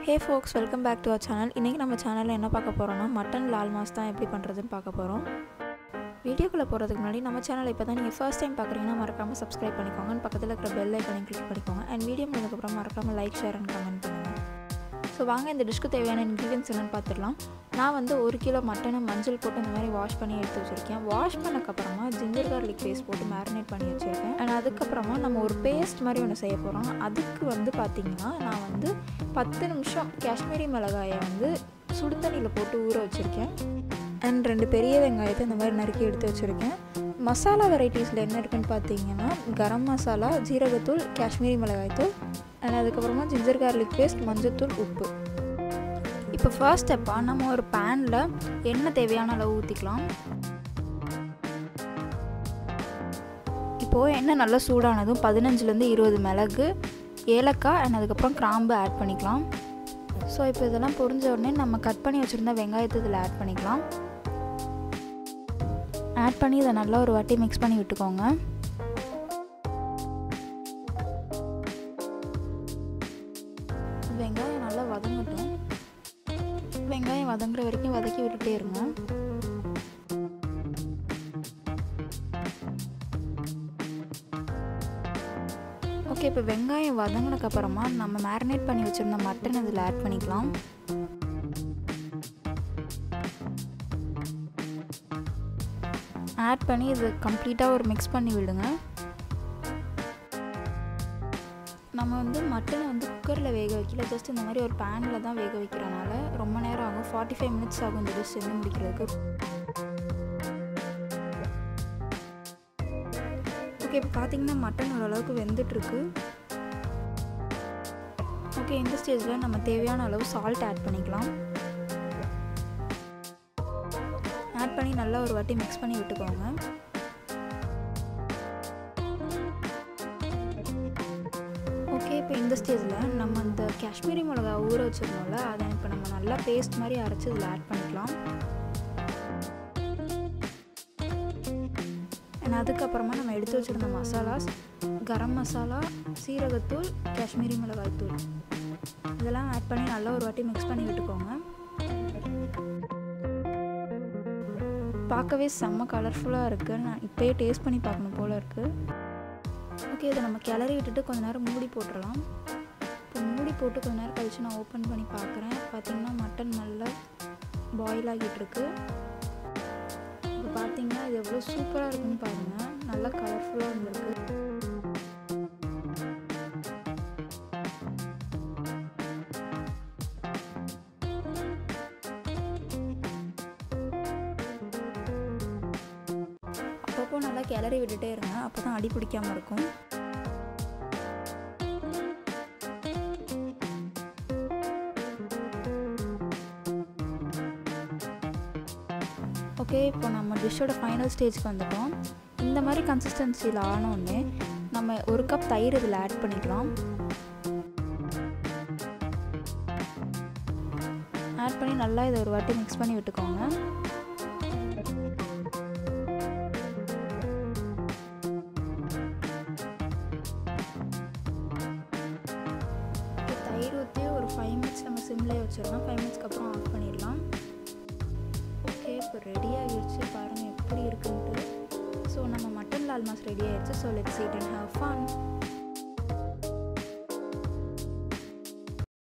hey folks welcome back to our channel இன்றைக்கி நம்ம சேனலில் என்ன பார்க்க போகிறோம்னா மட்டன் லால் மாஸ் தான் எப்படி பண்ணுறதுன்னு பார்க்க போகிறோம் வீடியோக்குள்ளே போகிறதுக்கு முன்னாடி நம்ம சேனல் இப்போ தான் நீங்கள் ஃபர்ஸ்ட் டைம் பார்க்குறீங்கன்னா மறக்காமல் சப்ஸ்கிரைப் பண்ணிக்கோங்க பக்கத்தில் இருக்கிற பெல் ஐக்கனை கிளிக் பண்ணிக்கோங்க அண்ட் வீடியோ முடிஞ்சதுக்கப்புறம் மறக்காமல் லைக் ஷேர் அண்ட் கமெண்ட் பண்ணுங்கள் ஸோ வாங்க இந்த டிஷ்க்கு தேவையான இன்க்ரீடியன்ஸ் என்னென்னு பார்த்துடலாம் நான் வந்து ஒரு கிலோ மட்டனை மஞ்சள் போட்டு இந்த மாதிரி வாஷ் பண்ணி எடுத்து வச்சுருக்கேன் வாஷ் பண்ணக்கப்புறமா ஜிஞ்சர் கார்லிக் பேஸ்ட் போட்டு மேரினேட் பண்ணி வச்சுருக்கேன் அண்ட் அதுக்கப்புறமா நம்ம ஒரு பேஸ்ட் மாதிரி ஒன்று செய்ய போகிறோம் அதுக்கு வந்து பார்த்திங்கன்னா நான் வந்து பத்து நிமிஷம் காஷ்மீரி மிளகாயை வந்து சுடுதண்ணியில் போட்டு ஊற வச்சுருக்கேன் அண்ட் ரெண்டு பெரிய வெங்காயத்தை இந்த மாதிரி நறுக்கி எடுத்து வச்சுருக்கேன் மசாலா வெரைட்டிஸில் என்ன இருக்குன்னு பார்த்தீங்கன்னா கரம் மசாலா ஜீரகத்தூள் காஷ்மீரி மிளகாய்த்தூள் அண்ட் அதுக்கப்புறமா ஜிஞ்சர் கார்லிக் பேஸ்ட் மஞ்சத்தூள் உப்பு இப்போ ஃபர்ஸ்ட் ஸ்டெப்பாக நம்ம ஒரு பேனில் எண்ணெய் தேவையான அளவு ஊற்றிக்கலாம் இப்போது எண்ணெய் நல்லா சூடானதும் பதினஞ்சுலேருந்து இருபது மிளகு ஏலக்காய் அண்ட் அதுக்கப்புறம் கிராம்பு ஆட் பண்ணிக்கலாம் ஸோ இப்போ இதெல்லாம் பொரிஞ்ச உடனே நம்ம கட் பண்ணி வச்சுருந்த வெங்காயத்தை இதில் ஆட் பண்ணிக்கலாம் ஆட் பண்ணி இதை நல்லா ஒரு வாட்டி மிக்ஸ் பண்ணி விட்டுக்கோங்க வெங்காயம் நல்லா வதங்கட்டும் வெங்காயம் வதங்குற வரைக்கும் வதக்கி விட்டுட்டே இருங்க ஓகே இப்போ வெங்காயம் வதங்கினதுக்கப்புறமா நம்ம மேரினேட் பண்ணி வச்சுருந்த மட்டன் இதில் ஆட் பண்ணிக்கலாம் ஆட் பண்ணி இது கம்ப்ளீட்டாக ஒரு மிக்ஸ் பண்ணி விடுங்க நம்ம வந்து மட்டனை வந்து குக்கரில் வேக வைக்கல ஜஸ்ட் இந்த மாதிரி ஒரு பேனில் தான் வேக வைக்கிறனால ரொம்ப நேரம் ஆகும் ஃபார்ட்டி ஃபைவ் மினிட்ஸ் ஆகும் இந்த டிஷ் செஞ்சு முடிக்கிறதுக்கு ஓகே இப்போ பார்த்தீங்கன்னா மட்டன் ஓரளவுக்கு வெந்துட்டுருக்கு ஓகே இந்த ஸ்டேஜில் நம்ம தேவையான அளவு சால்ட் ஆட் பண்ணிக்கலாம் ஆட் பண்ணி நல்லா ஒரு வாட்டி மிக்ஸ் பண்ணி விட்டுக்கோங்க ஓகே இப்போ இந்த ஸ்டேஜில் நம்ம இந்த காஷ்மீரி மிளகா ஊற வச்சிருந்தோம்ல அதை இப்போ நம்ம நல்லா பேஸ்ட் மாதிரி அரைச்சி இதில் ஆட் பண்ணிக்கலாம் அண்ட் அதுக்கப்புறமா நம்ம எடுத்து வச்சுருந்த மசாலாஸ் கரம் மசாலா சீரகத்தூள் காஷ்மீரி மிளகாய் தூள் இதெல்லாம் ஆட் பண்ணி நல்லா ஒரு வாட்டி மிக்ஸ் பண்ணி விட்டுக்கோங்க பார்க்கவே செம்ம கலர்ஃபுல்லாக இருக்குது நான் இப்போயே டேஸ்ட் பண்ணி பார்க்கணும் போல் இருக்குது ஓகே இதை நம்ம கிளறி விட்டுட்டு கொஞ்ச நேரம் மூடி போட்டுடலாம் இப்போ மூடி போட்டு கொஞ்ச நேரம் கழித்து நான் ஓப்பன் பண்ணி பார்க்குறேன் பார்த்தீங்கன்னா மட்டன் நல்லா பாயில் ஆகிட்டு இருக்கு இப்போ பார்த்தீங்கன்னா இது எவ்வளோ சூப்பராக இருக்குன்னு பாருங்கள் நல்லா கலர்ஃபுல்லாக இருந்திருக்கு அப்பப்போ நல்லா கிளறி விட்டுட்டே இருங்க அப்போ தான் அடி பிடிக்காமல் இருக்கும் ஓகே இப்போ நம்ம டிஷ்ஷோட ஃபைனல் ஸ்டேஜ்க்கு வந்துட்டோம் இந்த மாதிரி கன்சிஸ்டன்சியில் ஆனோடனே நம்ம ஒரு கப் தயிர் இதில் ஆட் பண்ணிக்கலாம் ஆட் பண்ணி நல்லா இதை ஒரு வாட்டி மிக்ஸ் பண்ணி விட்டுக்கோங்க தயிர் ஊற்றி ஒரு ஃபைவ் மினிட்ஸ் நம்ம சிம்லேயே வச்சிடலாம் ஃபைவ் மினிட்ஸ்க்கு அப்புறம் ஆஃப் பண்ணிடலாம் ஓகே இப்போ ரெடி ஆகிடுச்சு பாருங்கள் எப்படி இருக்குன்ட்டு ஸோ நம்ம மட்டன் லால் மாஸ் ரெடி ஆகிடுச்சு so let's eat and have fun